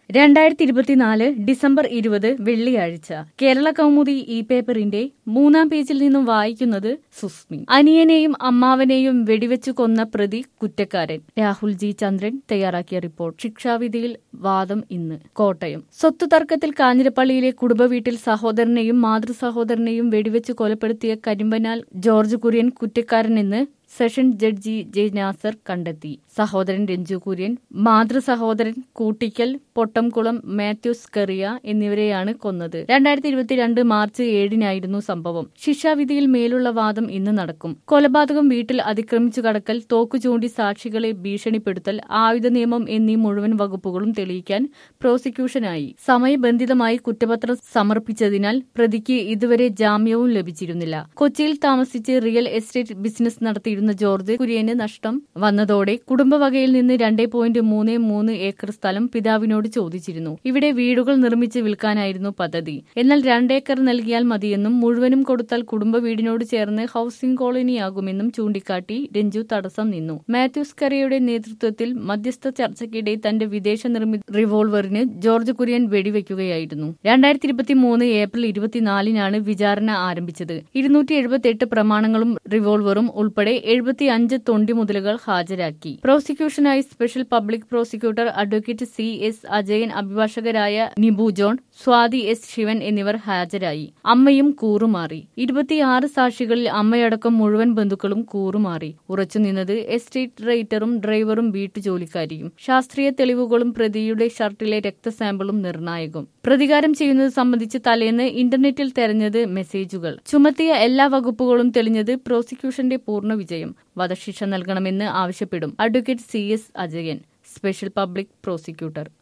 രണ്ടായിരത്തി ഇരുപത്തിനാല് ഡിസംബർ ഇരുപത് വെള്ളിയാഴ്ച കേരള കൗമുദി ഈ പേപ്പറിന്റെ മൂന്നാം പേജിൽ നിന്നും വായിക്കുന്നത് സുസ്മി അനിയനെയും അമ്മാവനെയും വെടിവെച്ചു കൊന്ന പ്രതി കുറ്റക്കാരൻ രാഹുൽ ജി ചന്ദ്രൻ തയ്യാറാക്കിയ റിപ്പോർട്ട് ശിക്ഷാവിധിയിൽ വാദം ഇന്ന് കോട്ടയം സ്വത്ത് തർക്കത്തിൽ കാഞ്ഞിരപ്പള്ളിയിലെ കുടുംബവീട്ടിൽ സഹോദരനെയും മാതൃ സഹോദരനെയും വെടിവെച്ച് കൊലപ്പെടുത്തിയ കരിമ്പനാൽ ജോർജ് കുര്യൻ കുറ്റക്കാരനെന്ന് സെഷൻ ജഡ്ജി ജെ നാസർ കണ്ടെത്തി സഹോദരൻ രഞ്ജു കുര്യൻ മാതൃ സഹോദരൻ കൂട്ടിക്കൽ പൊട്ടംകുളം മാത്യൂസ് കറിയ എന്നിവരെയാണ് കൊന്നത് രണ്ടായിരത്തി ഇരുപത്തിരണ്ട് മാർച്ച് ഏഴിനായിരുന്നു സംഭവം ശിക്ഷാവിധിയിൽ മേലുള്ള വാദം ഇന്ന് നടക്കും കൊലപാതകം വീട്ടിൽ അതിക്രമിച്ചു കടക്കൽ തോക്കു ചൂണ്ടി സാക്ഷികളെ ഭീഷണിപ്പെടുത്തൽ ആയുധ നിയമം എന്നീ മുഴുവൻ വകുപ്പുകളും തെളിയിക്കാൻ പ്രോസിക്യൂഷനായി സമയബന്ധിതമായി കുറ്റപത്രം സമർപ്പിച്ചതിനാൽ പ്രതിക്ക് ഇതുവരെ ജാമ്യവും ലഭിച്ചിരുന്നില്ല കൊച്ചിയിൽ താമസിച്ച് റിയൽ എസ്റ്റേറ്റ് ബിസിനസ് നടത്തിയിരുന്ന ജോർജ് കുര്യന് നഷ്ടം വന്നതോടെ കുടുംബവകയിൽ നിന്ന് രണ്ടേ പോയിന്റ് മൂന്ന് മൂന്ന് ഏക്കർ സ്ഥലം പിതാവിനോട് ചോദിച്ചിരുന്നു ഇവിടെ വീടുകൾ നിർമ്മിച്ച് വിൽക്കാനായിരുന്നു പദ്ധതി എന്നാൽ രണ്ടേക്കർ നൽകിയാൽ മതിയെന്നും മുഴുവനും കൊടുത്താൽ കുടുംബ വീടിനോട് ചേർന്ന് ഹൌസിംഗ് കോളനിയാകുമെന്നും ചൂണ്ടിക്കാട്ടി രഞ്ജു തടസ്സം നിന്നു മാത്യൂസ് കറിയുടെ നേതൃത്വത്തിൽ മധ്യസ്ഥ ചർച്ചയ്ക്കിടെ തന്റെ വിദേശ നിർമ്മിത റിവോൾവറിന് ജോർജ് കുര്യൻ വെടിവെക്കുകയായിരുന്നു രണ്ടായിരത്തി ഇരുപത്തി മൂന്ന് ഏപ്രിൽ ഇരുപത്തിനാലിനാണ് വിചാരണ ആരംഭിച്ചത് ഇരുന്നൂറ്റി എഴുപത്തി എട്ട് പ്രമാണങ്ങളും റിവോൾവറും ഉൾപ്പെടെ എഴുപത്തി അഞ്ച് തൊണ്ടി മുതലുകൾ ഹാജരാക്കി പ്രോസിക്യൂഷനായി special public prosecutor advocate C S Ajayan അഭിഭാഷകരായ നിബു ജോൺ സ്വാതി എസ് ശിവൻ എന്നിവർ ഹാജരായി അമ്മയും കൂറുമാറി ഇരുപത്തിയാറ് സാക്ഷികളിൽ അമ്മയടക്കം മുഴുവൻ ബന്ധുക്കളും കൂറുമാറി ഉറച്ചുനിന്നത് എസ്റ്റേറ്റ് റൈറ്ററും ഡ്രൈവറും വീട്ടുജോലിക്കാരിയും ശാസ്ത്രീയ തെളിവുകളും പ്രതിയുടെ ഷർട്ടിലെ രക്തസാമ്പിളും നിർണായകം പ്രതികാരം ചെയ്യുന്നത് സംബന്ധിച്ച് തലേന്ന് ഇന്റർനെറ്റിൽ തെരഞ്ഞത് മെസ്സേജുകൾ ചുമത്തിയ എല്ലാ വകുപ്പുകളും തെളിഞ്ഞത് പ്രോസിക്യൂഷന്റെ പൂർണ്ണ വിജയം വധശിക്ഷ നൽകണമെന്ന് ആവശ്യപ്പെടും advocate C S Ajayan special public prosecutor